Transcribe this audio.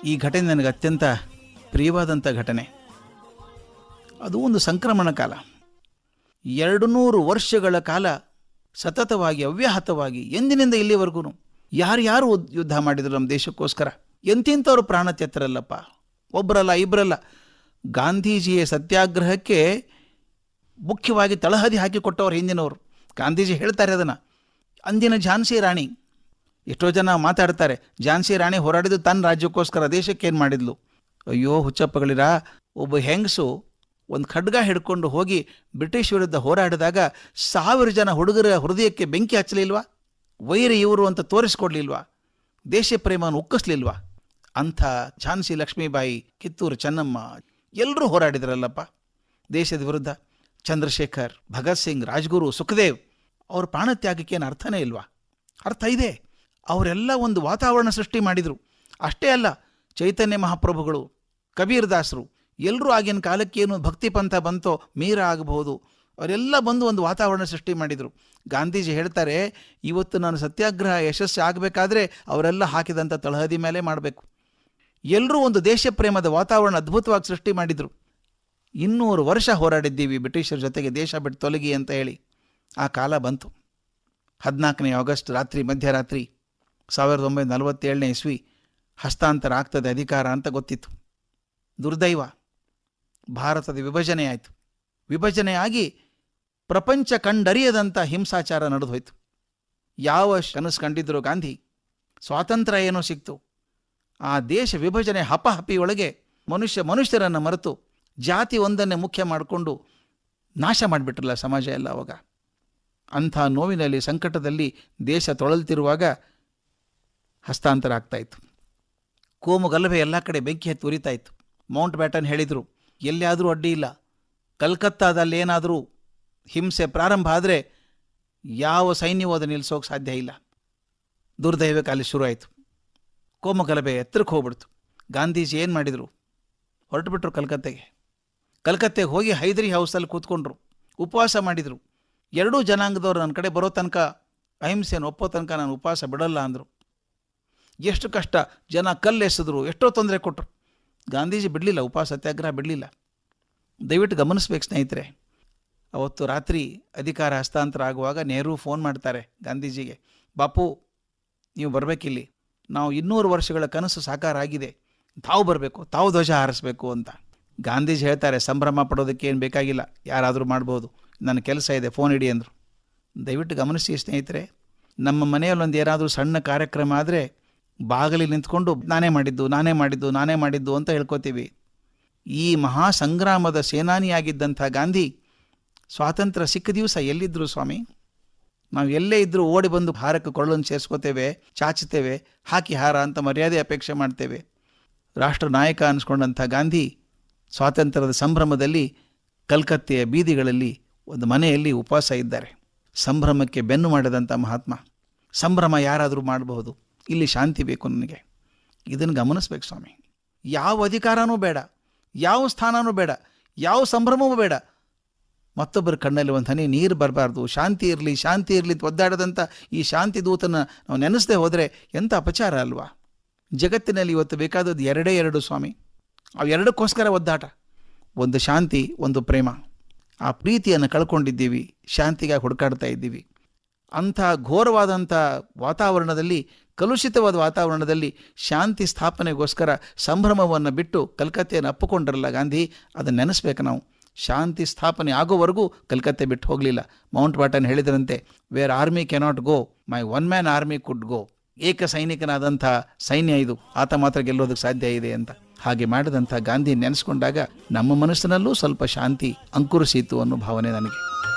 ಈ ಘಟನೆ ನನಗೆ ಅತ್ಯಂತ ಪ್ರಿಯವಾದಂಥ ಘಟನೆ ಅದು ಒಂದು ಸಂಕ್ರಮಣ ಕಾಲ ಎರಡು ನೂರು ವರ್ಷಗಳ ಕಾಲ ಸತತವಾಗಿ ಅವ್ಯಾಹತವಾಗಿ ಎಂದಿನಿಂದ ಇಲ್ಲಿವರೆಗೂ ಯಾರ್ಯಾರು ಉದ್- ಯುದ್ಧ ಮಾಡಿದ್ರು ನಮ್ಮ ದೇಶಕ್ಕೋಸ್ಕರ ಎಂತೆಂಥವ್ರು ಪ್ರಾಣ ತೆತ್ತರಲ್ಲಪ್ಪ ಒಬ್ಬರಲ್ಲ ಇಬ್ಬರಲ್ಲ ಗಾಂಧೀಜಿಯ ಸತ್ಯಾಗ್ರಹಕ್ಕೆ ಮುಖ್ಯವಾಗಿ ತಳಹದಿ ಹಾಕಿಕೊಟ್ಟವ್ರು ಹಿಂದಿನವರು ಗಾಂಧೀಜಿ ಹೇಳ್ತಾರೆ ಅದನ್ನು ಅಂದಿನ ಝಾನ್ಸಿ ರಾಣಿ ಎಷ್ಟೋ ಜನ ಮಾತಾಡ್ತಾರೆ ಝಾನ್ಸಿ ರಾಣಿ ಹೋರಾಡಿದ್ದು ತನ್ನ ರಾಜ್ಯಕ್ಕೋಸ್ಕರ ದೇಶಕ್ಕೆ ಏನು ಮಾಡಿದ್ಲು ಅಯ್ಯೋ ಹುಚ್ಚಪ್ಪಗಳಿರ ಒಬ್ಬ ಹೆಂಗಸು ಒಂದು ಖಡ್ಗ ಹಿಡ್ಕೊಂಡು ಹೋಗಿ ಬ್ರಿಟಿಷ್ ವಿರುದ್ಧ ಹೋರಾಡಿದಾಗ ಸಾವಿರ ಜನ ಹುಡುಗರ ಹೃದಯಕ್ಕೆ ಬೆಂಕಿ ಹಚ್ಚಲಿಲ್ವಾ ವೈರಿ ಇವರು ಅಂತ ತೋರಿಸ್ಕೊಡ್ಲಿಲ್ವಾ ದೇಶ ಪ್ರೇಮವನ್ನು ಉಕ್ಕಿಸ್ಲಿಲ್ವಾ ಅಂಥ ಝಾನ್ಸಿ ಲಕ್ಷ್ಮೀಬಾಯಿ ಕಿತ್ತೂರು ಚೆನ್ನಮ್ಮ ಎಲ್ಲರೂ ಹೋರಾಡಿದ್ರಲ್ಲಪ್ಪ ದೇಶದ ವಿರುದ್ಧ ಚಂದ್ರಶೇಖರ್ ಭಗತ್ ಸಿಂಗ್ ರಾಜ್ಗುರು ಸುಖದೇವ್ ಅವ್ರ ಪ್ರಾಣತ್ಯಾಗಕ್ಕೆ ಏನು ಅರ್ಥನೇ ಇಲ್ವಾ ಅರ್ಥ ಇದೆ ಅವರೆಲ್ಲ ಒಂದು ವಾತಾವರಣ ಸೃಷ್ಟಿ ಮಾಡಿದರು ಅಷ್ಟೇ ಅಲ್ಲ ಚೈತನ್ಯ ಮಹಾಪ್ರಭುಗಳು ಕಬೀರ್ ದಾಸರು ಎಲ್ಲರೂ ಆಗಿನ ಕಾಲಕ್ಕೆ ಏನು ಭಕ್ತಿ ಪಂಥ ಬಂತೋ ಮೀರ ಆಗಬಹುದು ಅವರೆಲ್ಲ ಬಂದು ಒಂದು ವಾತಾವರಣ ಸೃಷ್ಟಿ ಮಾಡಿದರು ಗಾಂಧೀಜಿ ಹೇಳ್ತಾರೆ ಇವತ್ತು ನಾನು ಸತ್ಯಾಗ್ರಹ ಯಶಸ್ವಿ ಆಗಬೇಕಾದ್ರೆ ಅವರೆಲ್ಲ ಹಾಕಿದಂಥ ತಳಹದಿ ಮೇಲೆ ಮಾಡಬೇಕು ಎಲ್ಲರೂ ಒಂದು ದೇಶ ಪ್ರೇಮದ ವಾತಾವರಣ ಅದ್ಭುತವಾಗಿ ಸೃಷ್ಟಿ ಮಾಡಿದರು ಇನ್ನೂರು ವರ್ಷ ಹೋರಾಡಿದ್ದೀವಿ ಬ್ರಿಟಿಷರ ಜೊತೆಗೆ ದೇಶ ಬಿಟ್ಟು ತೊಲಗಿ ಅಂತ ಹೇಳಿ ಆ ಕಾಲ ಬಂತು ಹದಿನಾಲ್ಕನೇ ಆಗಸ್ಟ್ ರಾತ್ರಿ ಮಧ್ಯರಾತ್ರಿ ಸಾವಿರದ ಒಂಬೈನೂರ ನಲವತ್ತೇಳನೇ ಇಸ್ವಿ ಹಸ್ತಾಂತರ ಆಗ್ತದೆ ಅಧಿಕಾರ ಅಂತ ಗೊತ್ತಿತ್ತು ದುರ್ದೈವ ಭಾರತದ ವಿಭಜನೆ ಆಯಿತು ವಿಭಜನೆ ಆಗಿ ಪ್ರಪಂಚ ಕಂಡರಿಯದಂಥ ಹಿಂಸಾಚಾರ ನಡೆದು ಹೋಯ್ತು ಯಾವ ಕನಸು ಕಂಡಿದ್ರು ಗಾಂಧಿ ಸ್ವಾತಂತ್ರ್ಯ ಏನೋ ಸಿಕ್ತು ಆ ದೇಶ ವಿಭಜನೆ ಹಪಹಪಿಯೊಳಗೆ ಮನುಷ್ಯ ಮನುಷ್ಯರನ್ನು ಮರೆತು ಜಾತಿ ಒಂದನ್ನೇ ಮುಖ್ಯ ಮಾಡಿಕೊಂಡು ನಾಶ ಮಾಡಿಬಿಟ್ರಲ್ಲ ಸಮಾಜ ಎಲ್ಲ ಅವಾಗ ಅಂಥ ನೋವಿನಲ್ಲಿ ಸಂಕಟದಲ್ಲಿ ದೇಶ ತೊಳಲ್ತಿರುವಾಗ ಹಸ್ತಾಂತರ ಆಗ್ತಾಯಿತ್ತು ಕೋಮು ಗಲಭೆ ಎಲ್ಲ ಕಡೆ ಬೆಂಕಿ ಹತ್ತಿ ಉರಿತಾ ಇತ್ತು ಮೌಂಟ್ ಬ್ಯಾಟನ್ ಹೇಳಿದರು ಎಲ್ಲಿಯಾದರೂ ಅಡ್ಡಿ ಇಲ್ಲ ಕಲ್ಕತ್ತಾದಲ್ಲಿ ಏನಾದರೂ ಹಿಂಸೆ ಪ್ರಾರಂಭ ಆದರೆ ಯಾವ ಸೈನ್ಯವೂ ಅದನ್ನು ನಿಲ್ಲಿಸೋಕೆ ಸಾಧ್ಯ ಇಲ್ಲ ದುರ್ದೈವಕ್ಕೆ ಅಲ್ಲಿ ಶುರುವಾಯಿತು ಕೋಮು ಗಲಭೆ ಎತ್ತರಕ್ಕೆ ಹೋಗ್ಬಿಡ್ತು ಗಾಂಧೀಜಿ ಏನು ಮಾಡಿದರು ಹೊರಟುಬಿಟ್ರು ಕಲ್ಕತ್ತೆಗೆ ಕಲ್ಕತ್ತೆಗೆ ಹೋಗಿ ಹೈದರಿ ಹೌಸಲ್ಲಿ ಕೂತ್ಕೊಂಡ್ರು ಉಪವಾಸ ಮಾಡಿದರು ಎರಡೂ ಜನಾಂಗದವ್ರು ನನ್ನ ಕಡೆ ಬರೋ ತನಕ ಅಹಿಂಸೆಯನ್ನು ಒಪ್ಪೋ ತನಕ ನಾನು ಉಪವಾಸ ಬಿಡಲ್ಲ ಅಂದರು ಎಷ್ಟು ಕಷ್ಟ ಜನ ಕಲ್ಲೆಸೆದ್ರು ಎಷ್ಟೋ ತೊಂದರೆ ಕೊಟ್ಟರು ಗಾಂಧೀಜಿ ಬಿಡಲಿಲ್ಲ ಉಪವಾಸ ಸತ್ಯಾಗ್ರಹ ಬಿಡಲಿಲ್ಲ ದಯವಿಟ್ಟು ಗಮನಿಸ್ಬೇಕು ಸ್ನೇಹಿತರೆ ಅವತ್ತು ರಾತ್ರಿ ಅಧಿಕಾರ ಹಸ್ತಾಂತರ ಆಗುವಾಗ ನೆಹರು ಫೋನ್ ಮಾಡ್ತಾರೆ ಗಾಂಧೀಜಿಗೆ ಬಾಪು ನೀವು ಬರಬೇಕಿಲ್ಲಿ ನಾವು ಇನ್ನೂರು ವರ್ಷಗಳ ಕನಸು ಸಾಕಾರ ಆಗಿದೆ ತಾವು ಬರಬೇಕು ತಾವು ಧ್ವಜ ಹಾರಿಸ್ಬೇಕು ಅಂತ ಗಾಂಧೀಜಿ ಹೇಳ್ತಾರೆ ಸಂಭ್ರಮ ಪಡೋದಕ್ಕೆ ಏನು ಬೇಕಾಗಿಲ್ಲ ಯಾರಾದರೂ ಮಾಡ್ಬೋದು ನನ್ನ ಕೆಲಸ ಇದೆ ಫೋನ್ ಇಡಿ ಅಂದರು ದಯವಿಟ್ಟು ಗಮನಿಸಿ ಸ್ನೇಹಿತರೆ ನಮ್ಮ ಮನೆಯಲ್ಲೊಂದು ಏನಾದರೂ ಸಣ್ಣ ಕಾರ್ಯಕ್ರಮ ಆದರೆ ಬಾಗಿಲಿಗೆ ನಿಂತ್ಕೊಂಡು ನಾನೇ ಮಾಡಿದ್ದು ನಾನೇ ಮಾಡಿದ್ದು ನಾನೇ ಮಾಡಿದ್ದು ಅಂತ ಹೇಳ್ಕೊತೀವಿ ಈ ಮಹಾ ಸಂಗ್ರಾಮದ ಸೇನಾನಿಯಾಗಿದ್ದಂಥ ಗಾಂಧಿ ಸ್ವಾತಂತ್ರ್ಯ ಸಿಕ್ಕ ದಿವಸ ಎಲ್ಲಿದ್ದರು ಸ್ವಾಮಿ ನಾವು ಎಲ್ಲೇ ಇದ್ದರೂ ಓಡಿ ಬಂದು ಹಾರಕ್ಕೆ ಕೊರಳನ್ನು ಸೇರಿಸ್ಕೋತೇವೆ ಚಾಚುತ್ತೇವೆ ಹಾಕಿ ಹಾರ ಅಂತ ಮರ್ಯಾದೆ ಅಪೇಕ್ಷೆ ಮಾಡ್ತೇವೆ ರಾಷ್ಟ್ರ ನಾಯಕ ಅನಿಸ್ಕೊಂಡಂಥ ಗಾಂಧಿ ಸ್ವಾತಂತ್ರ್ಯದ ಸಂಭ್ರಮದಲ್ಲಿ ಕಲ್ಕತ್ತೆಯ ಬೀದಿಗಳಲ್ಲಿ ಒಂದು ಮನೆಯಲ್ಲಿ ಉಪವಾಸ ಇದ್ದಾರೆ ಸಂಭ್ರಮಕ್ಕೆ ಬೆನ್ನು ಮಾಡಿದಂಥ ಮಹಾತ್ಮ ಸಂಭ್ರಮ ಯಾರಾದರೂ ಮಾಡಬಹುದು ಇಲ್ಲಿ ಶಾಂತಿ ಬೇಕು ನನಗೆ ಇದನ್ನು ಗಮನಿಸ್ಬೇಕು ಸ್ವಾಮಿ ಯಾವ ಅಧಿಕಾರನೂ ಬೇಡ ಯಾವ ಸ್ಥಾನನೂ ಬೇಡ ಯಾವ ಸಂಭ್ರಮವೂ ಬೇಡ ಮತ್ತೊಬ್ಬರ ಕಣ್ಣಲ್ಲಿ ಒಂದು ಹನಿ ನೀರು ಬರಬಾರ್ದು ಶಾಂತಿ ಇರಲಿ ಶಾಂತಿ ಇರಲಿ ಒದ್ದಾಡದಂಥ ಈ ಶಾಂತಿ ದೂತನ ನಾವು ನೆನೆಸದೆ ಹೋದರೆ ಎಂಥ ಅಪಚಾರ ಅಲ್ವಾ ಜಗತ್ತಿನಲ್ಲಿ ಇವತ್ತು ಬೇಕಾದದ್ದು ಎರಡೇ ಎರಡು ಸ್ವಾಮಿ ಅವು ಎರಡಕ್ಕೋಸ್ಕರ ಒದ್ದಾಟ ಒಂದು ಶಾಂತಿ ಒಂದು ಪ್ರೇಮ ಆ ಪ್ರೀತಿಯನ್ನು ಕಳ್ಕೊಂಡಿದ್ದೀವಿ ಶಾಂತಿಗಾಗಿ ಹುಡುಕಾಡ್ತಾ ಇದ್ದೀವಿ ಅಂಥ ಘೋರವಾದಂಥ ವಾತಾವರಣದಲ್ಲಿ ಕಲುಷಿತವಾದ ವಾತಾವರಣದಲ್ಲಿ ಶಾಂತಿ ಸ್ಥಾಪನೆಗೋಸ್ಕರ ಸಂಭ್ರಮವನ್ನು ಬಿಟ್ಟು ಕಲ್ಕತ್ತೆಯನ್ನು ಅಪ್ಪಿಕೊಂಡ್ರಲ್ಲ ಗಾಂಧಿ ಅದನ್ನು ನೆನೆಸ್ಬೇಕು ನಾವು ಶಾಂತಿ ಸ್ಥಾಪನೆ ಆಗೋವರೆಗೂ ಕಲ್ಕತ್ತೆ ಬಿಟ್ಟು ಹೋಗಲಿಲ್ಲ ಮೌಂಟ್ ಬಾಟನ್ ಹೇಳಿದ್ರಂತೆ where army cannot go my one man army could go ಏಕ ಸೈನಿಕನಾದಂಥ ಸೈನ್ಯ ಇದು ಆತ ಮಾತ್ರ ಗೆಲ್ಲೋದಕ್ಕೆ ಸಾಧ್ಯ ಇದೆ ಅಂತ ಹಾಗೆ ಮಾಡಿದಂಥ ಗಾಂಧಿ ನೆನೆಸ್ಕೊಂಡಾಗ ನಮ್ಮ ಮನಸ್ಸಿನಲ್ಲೂ ಸ್ವಲ್ಪ ಶಾಂತಿ ಅಂಕುರಿಸಿತು ಅನ್ನೋ ಭಾವನೆ ನನಗೆ